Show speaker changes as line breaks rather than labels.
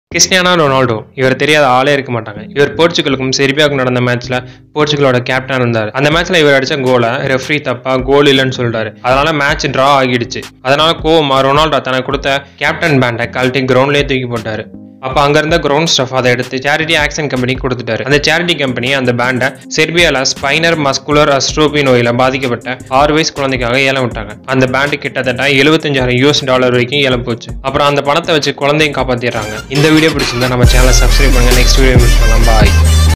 Cristiano Ronaldo இவர் தெரியாத ஆளே இருக்க மாட்டாங்க இவர் போர்ச்சுகலுக்கும் செர்பியாவுக்கும் நடந்த மேட்ச்ல போர்ச்சுகலோட கேப்டன் இருந்தார் அந்த மேட்ச்ல இவர் அடிச்ச கோலை ரெஃப்ரி தப்பா கோல் இல்லைன்னு சொல்லிட்டாரு அதனால மேட்ச் டிரா ஆகிடுச்சு அதனால கோவமா ரொனால்டோ தனக்கு கொடுத்த கேப்டன் பேண்டை கழட்டி கிரவுண்ட்லயே தூக்கி போட்டாரு அப்போ அங்க இருந்த கிரவுண்ட் ஸ்டஃப் அதை எடுத்து சேரிட்டி ஆக்ஷன் கம்பெனி கொடுத்துட்டாரு அந்த சேரிட்டி கம்பெனி அந்த பேண்டை செர்பியால ஸ்பைனர் மஸ்குலர் அஸ்ட்ரோபி நோயில பாதிக்கப்பட்ட ஆறு வயசு குழந்தைக்காக ஏலம் விட்டாங்க அந்த பேண்டு கிட்டத்தட்ட எழுபத்தஞ்சாயிரம் யூஎஸ் டாலர் வரைக்கும் ஏலம் போச்சு அப்புறம் அந்த பணத்தை வச்சு குழந்தையும் காப்பாத்திடுறாங்க இந்த வீடியோ பிடிச்சிருந்தா நம்ம சேனலை சப்ஸ்கிரைப் பண்ணுங்க நெக்ஸ்ட் வீடியோ மீட் பண்ணலாம் பாய்